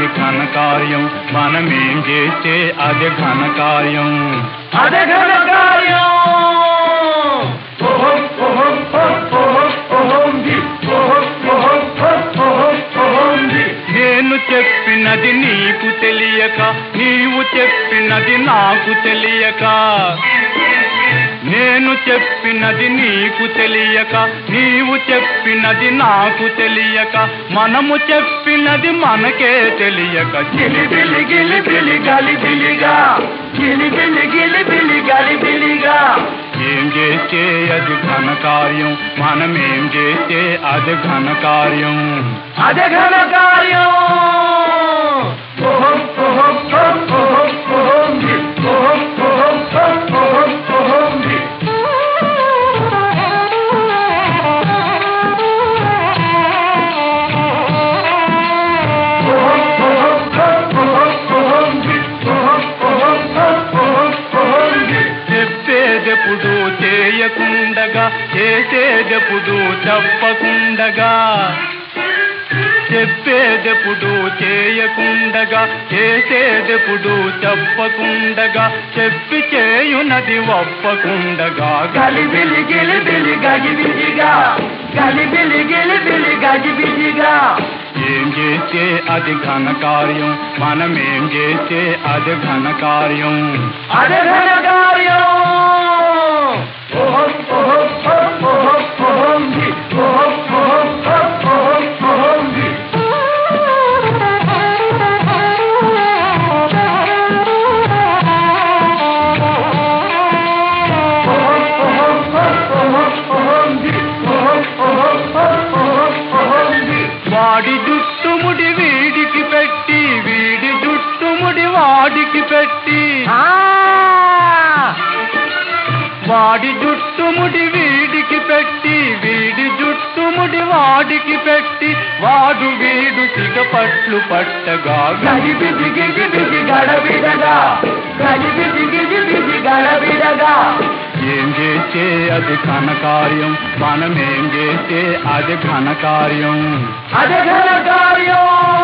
ఘనకార్యం మనమేం చేస్తే అది ఘనకార్యం అదే ఘనకార్యం ఓహం ఓహం ఓహం ఓహం జి ఓహం ఓహం ఓహం ఓహం జి నేను చెప్పినది నీకు తెలియక నీవు చెప్పినది నాకు తెలియక నేను చెప్పినది నీకు తెలియక నీవు చెప్పినది నాకు తెలియక మనము చెప్పినది మనకే తెలియక గిలిబిలి గిలిబిలి గలిబిలిగా గిలిబిలి గిలిబిలి గలిబిలిగా ఏం చేస్తే అది ఘనకార్యం మనమేం చేస్తే అది ఘనకార్యం అదే ఘనకార్యం ఓహం ఓహం ఓహం ఓహం జి ఓహం ఓహం ఓహం ఓహం జి ఓహం ఓహం ఓహం ఓహం జి ఓహం ఓహం ఓహం ఓహం జి చెప్పేదెప్పుడు చేయకుండగా చేసేదెప్పుడు చెప్పకుండగా చెప్పేదెప్పుడు చేయకుండగా చేసేదెప్పుడు చెప్పకుండగా చెప్పి చేయునది ఒప్పకుండగా గలిబిలి గిలిబిలి గజిబిజిగా గలిబిలి గిలిబిలి గజిబిజిగా ఏం చేస్తే అది ఘనకార్యం మనమేం చేస్తే అది ఘనకార్యం అదే ఘనకార్యం ఓహం ఓహం ఓహం ఓహం జి ఓహం ఓహం ఓహం ఓహం జి ఓహం ఓహం ఓహం ఓహం జి ఓహం ఓహం ఓహం ఓహం జి వాడి జుట్టుముడి వీడికి పెట్టి వీడి జుట్టుముడి వాడికి పెట్టి ఆ వాడి జుట్టుముడి వీడికి పెట్టి వీడి జుట్టుముడి వాడికి పెట్టి వాడు వీడు సిగపట్లు పట్టగా గజిబిజి గిజిబిజి గడబిడగా గజిబిజి గిజిబిజి గడబిడగా ఏం చేస్తే అది ఘనకార్యం మనమేం చేస్తే అది ఘనకార్యం అదే ఘనకార్యం